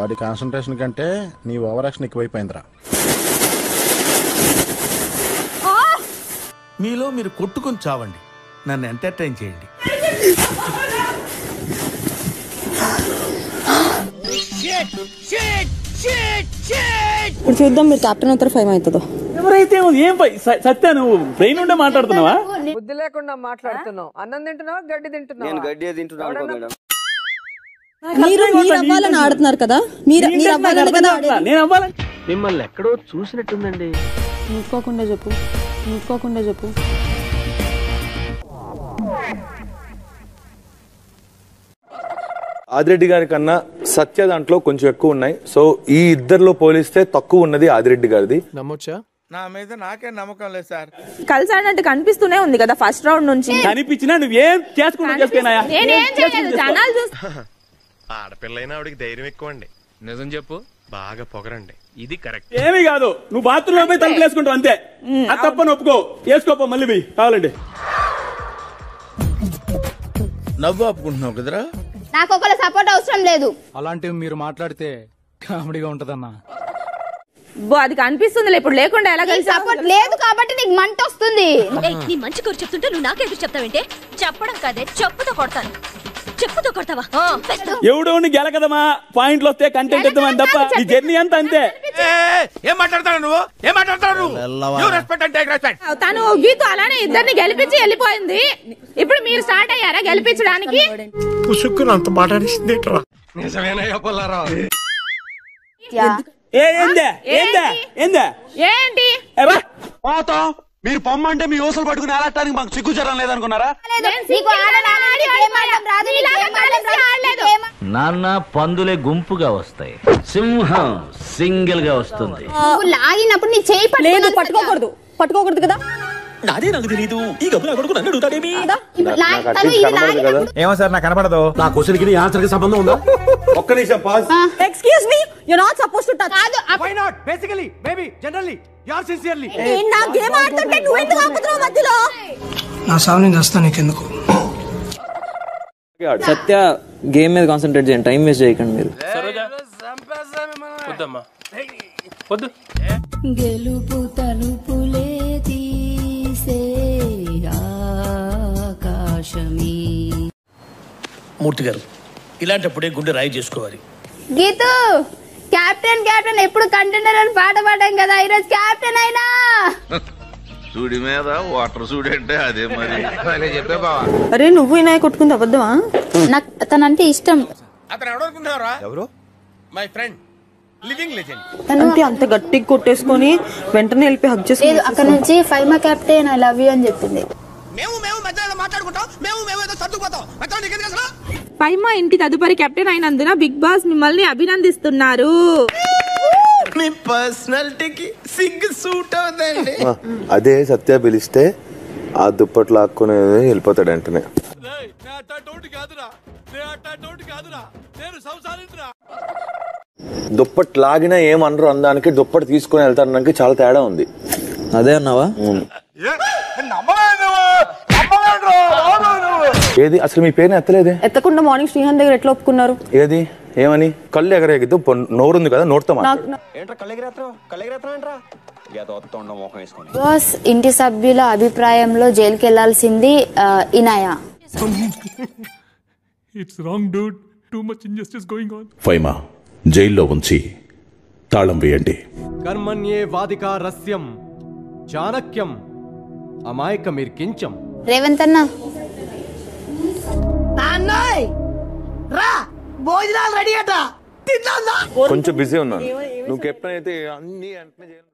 వాడి కాన్సన్ట్రేషన్ కంటే నీ ఓవర్ యాక్షన్ ఎక్కువైపోయిందిరా మీలో మీరు కొట్టుకొని చావండి నన్ను ఎంటర్టైన్ చేయండి ఇప్పుడు చూద్దాం మీరు కెప్టెన్ అవుతారు ఫైవ్ అవుతుందో ఎవరైతే ఉంది? ఏం పై స- సత్య నువ్వు బ్రెయిన్ ఉండే మాట్లాడుతున్నావా బుద్ధి లేకుండా మాట్లాడుతున్నావు అన్నం తింటున్నావా గడ్డి తింటున్నావా నేను గడ్డి తింటున్నాను అనుకో మేడం మీరు మీరు అవ్వాలని ఆడుతున్నారు కదా మీరు మీరు అవ్వాలని కదా ఆడేది. నేను అవ్వాలని మిమ్మల్ని ఎక్కడో చూసినట్టుందండి ఊరుకోకుండా చెప్పు ఊరుకోకుండా చెప్పు ఆదిరెడ్డి గారి కన్నా సత్య దాంట్లో కొంచెం ఎక్కువ ఉన్నాయి సో ఈ ఇద్దరిలో పోలిస్తే తక్కువ ఉన్నది ఆదిరెడ్డి గారిది నమ్మొచ్చా నా మీద నాకే నమ్మకం లేదు సార్ కలిసి ఆడినట్టు కనిపిస్తూనే ఉంది కదా ఫస్ట్ రౌండ్ నుంచి కనిపించినా నువ్వేం చేసుకుంటా చేసుకున్నాయా నేనేం చేయలేదు జనాలు చూస్తే ఆడపిల్లైనా ఆవిడకి ధైర్యం ఎక్కువ అండి నిజం చెప్పు బాగా పొగరండి ఇది కరెక్ట్ ఏమీ కాదు నువ్వు బాత్రూమ్ లో పోయి తలుపులు వేసుకుంటావు అంతే అది తప్పని ఒప్పుకో వేసుకోపో మళ్ళీ పోయి కావాలండి నవ్వు ఆపుకుంటున్నావు కదరా నాకు ఒకళ్ళ సపోర్ట్ అవసరం లేదు అలాంటివి మీరు మాట్లాడితే కామెడీగా ఉంటదన్నా బో అది కనిపిస్తుంది ఇప్పుడు లేకుండా ఎలా నీకు కలిసి సపోర్ట్ లేదు కాబట్టి నీకు మంట వస్తుంది నీ మంచి కూర చెప్తుంటే నువ్వు నాకెదురు చెప్తావేంటే చెప్పడం కాదే చెప్పుతో కొడతాను చెప్పుతో కొడతావా ఎవడోని గెలకదమా పాయింట్లు వస్తే కంటెంట్ ఇద్దామని తప్ప ఈ జర్నీ అంతా అంతే ఏం మాట్లాడతావు నువ్వు ఏం మాట్లాడతావు నువ్వు రెస్పెక్ట్ అంటే రెస్పెక్ట్ తను గీతు అలానే ఇద్దరిని గెలిపించి వెళ్ళిపోయింది ఇప్పుడు మీరు స్టార్ట్ అయ్యారా గెలిపించడానికి అంత మాట్లాడిస్తుంది నిజమేనయ్యా పుల్లారావు ఏ ఏందే ఏందే ఏందే ఏంటి ఏ బా. మీరు పొమ్మంటే మీ ఊసలు పట్టుకుని ఆడటానికి మాకు సిగ్గు జరం లేదనుకున్నారా నీకు ఆడడం రాదు, నీకు ఏం ఆడడం రాదు, నీకు ఏం ఆడడం రాదు, నీకు ఏం నాన్న పందులే గుంపుగా వస్తాయి సింహం సింగిల్ గా వస్తుంది నువ్వు లాగినప్పుడు నీ చేయి లేదు పట్టుకోవాలి పట్టుకోకూడదు పట్టుకోకూడదు కదా నాదే నాకు తెలియదు ఈ గబ్బు నా కొడుకు నన్ను అడుగుతాడేమి ఇప్పుడు లా- నాకు తను అట్లీస్ట్ ఇది కనబడదు కదా లాగినప్పుడు ఏమో సార్ నాకు కనపడదు నా క్వశ్చన్కి ఆన్సర్ కి సంబంధం ఉందా ఒక్క నిమిషం pause excuse me you not suppose to touch కాదు అప్పుడు నాట్ బేసికలీ బేబీ జనరల్లీ యార్ సిన్సియర్లీ నేను నా గేమ్ ఆడుతుంటే నువ్వు ఎందుకు ఆపుతున్నావు మధ్యలో నా సావు చేస్తా నీకెందుకు సత్య గేమ్ మీద కాన్సన్ట్రేట్ చేయండి టైం వేస్ట్ చేయకండి మీరు వద్దమ్మా వద్దు గెలుపు తలుపులే తీసే ఆకాశమే మూర్తి గారు ఇలాంటప్పుడే గుండె రాయి చేసుకోవాలి గీతు కెప్టెన్ కెప్టెన్ ఎప్పుడు కంటెండర్ అని పాట పాడాం కదా ఈరోజు కెప్టెన్ అయినా సూడి మీద వాటర్ సూడి అంటే అదే మరి చెప్పే బావా అరే నువ్వు వినాయక కొట్టుకుంది అబద్ధమా నాకు తనంటే ఇష్టం అతను ఎవడనుకుంటున్నారా ఎవరు మై ఫ్రెండ్ లివింగ్ లెజెండ్ తను అంటే అంత గట్టిగా కొట్టేసుకొని వెంటనే వెళ్ళి హక్ లేదు చేసుకుని అక్కడ నుంచి Faima captain I love you అని చెప్పింది మేము మేము మధ్యలో మాట్లాడుకుంటాం మేము మేము ఏదో సర్దుకుపోతాం మధ్యలో నీకెందుకు అసలు పైమా ఇంటి తదుపరి కెప్టెన్ అయినందున బిగ్ బాస్ మిమ్మల్ని అభినందిస్తున్నారు మీ పర్సనాలిటీకి సిగ్గు సూట్ అవుతుందండి అదే సత్య పిలిస్తే ఆ దుప్పట్లు లాక్కునే వెళ్ళిపోతాడు వెంటనే దుప్పటి లాగినా ఏమనరు అనడానికి దుప్పటి తీసుకుని వెళ్తానికి చాలా తేడా ఉంది అదే అన్నావా ఏది అసలు మీ పేరుని ఎత్తలేదే ఎత్తకుండా మార్నింగ్ శ్రీహాన్ దగ్గర ఎట్లా ఒప్పుకున్నారు ఏది ఏమని కళ్ళు ఎగరేగిద్దు నోరుంది కదా నోరుతో మాట్లాడు. నాకు బాస్ ఇంటి సభ్యుల అభిప్రాయంలో జైలుకి వెళ్లాల్సింది Inaya it's wrong dude too much injustice going on Faima జైల్లో ఉంచి తాళం వేయండి కర్మణ్యే వాదికా రస్యం చాణక్యం అమాయకమీర్ కించం రేవంత్ అన్న కొంచెం బిజీ ఉన్నాను నువ్వు కెప్టెన్ అయితే అన్ని వెంటనే చేయాలి